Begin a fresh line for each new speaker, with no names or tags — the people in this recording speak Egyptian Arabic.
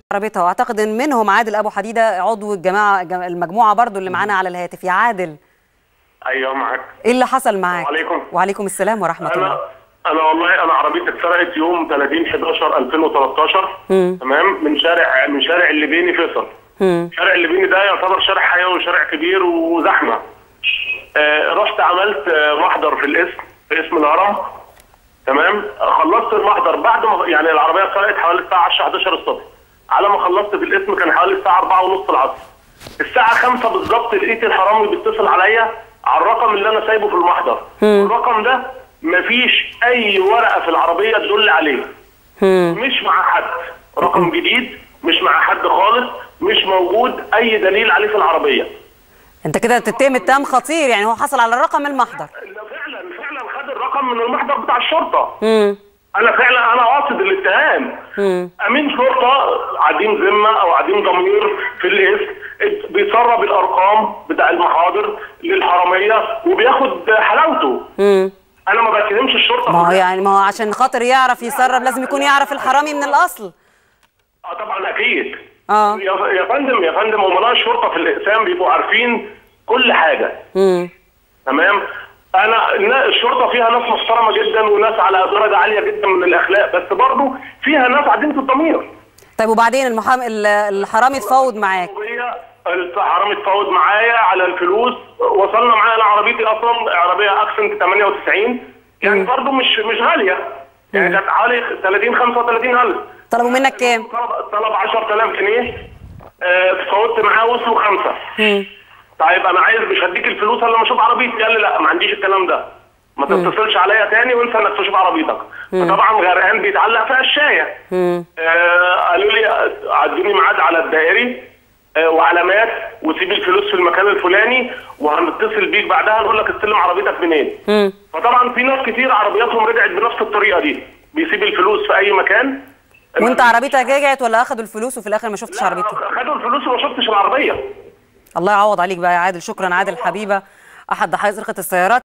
عربيتها واعتقد ان منهم عادل ابو حديده عضو الجماعه المجموعه برضو اللي معانا على الهاتف يا عادل
ايوه معاك
ايه اللي حصل معاك
وعليكم.
وعليكم السلام ورحمه الله
انا انا والله انا عربيتي اتسرقت يوم 30 11 2013
مم.
تمام من شارع من شارع الليبيني فيصل
مم.
شارع الليبيني ده يعتبر شارع حيوي وشارع كبير وزحمه آه رحت عملت آه محضر في الاسم في اسم الهرم تمام خلصت المحضر بعد ما يعني العربيه اتسرقت حوالي الساعه 10 11 الصبح على ما خلصت في الاسم كان حوالي الساعه 4 ونص العصر الساعه 5 بالظبط لقيت الحرامي بيتصل عليا على الرقم اللي انا سايبه في المحضر الرقم ده مفيش اي ورقه في العربيه تدل عليه
مم.
مش مع حد رقم جديد مش مع حد خالص مش موجود اي دليل عليه في العربيه
انت كده تتهم اتهام خطير يعني هو حصل على الرقم المحضر
لا فعلا فعلا خد الرقم من المحضر بتاع الشرطه
مم.
انا فعلا انا قاصد الاتهام
مم.
امين شرطه عديم ذمه او عديم ضمير في الاسم ات- بيسرب الارقام بتاع المحاضر للحراميه وبياخد حلاوته
مم.
انا ما بتهمش الشرطه
ما هو
في-
يعني ما هو عشان خاطر يعرف يسرب لازم يكون يعرف الحرامي من الاصل
اه طبعا اكيد
اه
يا يا فندم يا فندم امناء الشرطه في الاقسام بيبقوا عارفين كل حاجه
مم.
تمام انا النا- الشرطه فيها ناس محترمه جدا وناس على درجه عاليه جدا من الاخلاق بس برضه فيها ناس عديمه الضمير
طيب وبعدين المحام ال- الحرامي اتفاوض معاك
وهي الحرامي اتفاوض معايا على الفلوس وصلنا معايا انا عربيتي اصلا عربيه اكسنت 98 يعني برضه مش مش غاليه يعني كانت حوالي 30 35 الف
طلبوا منك كام
طلب طلب 10000 جنيه آه، اتفاوضت معاه وصلوا خمسه
مم.
طيب انا عايز مش هديك الفلوس الا لما اشوف عربيتي قال لي لا ما عنديش الكلام ده ما تتصلش عليا تاني وانسى انك تشوف عربيتك فطبعا غرقان بيتعلق في قشايه
مم.
آه قالوا لي آه، عدوني ميعاد على الدائري آه وعلامات وسيب الفلوس في المكان الفلاني وهنتصل بيك بعدها نقول لك استلم عربيتك منين
مم.
فطبعا في ناس كتير عربياتهم رجعت بنفس الطريقه دي بيسيب الفلوس في اي مكان
وانت عربيتك رجعت ولا اخدوا الفلوس وفي الاخر ما شفتش
لا،
عربيتك
خدوا الفلوس وما شفتش العربيه
الله يعوض عليك بقى يا عادل شكرا عادل حبيبه احد ضحايا سرقه السيارات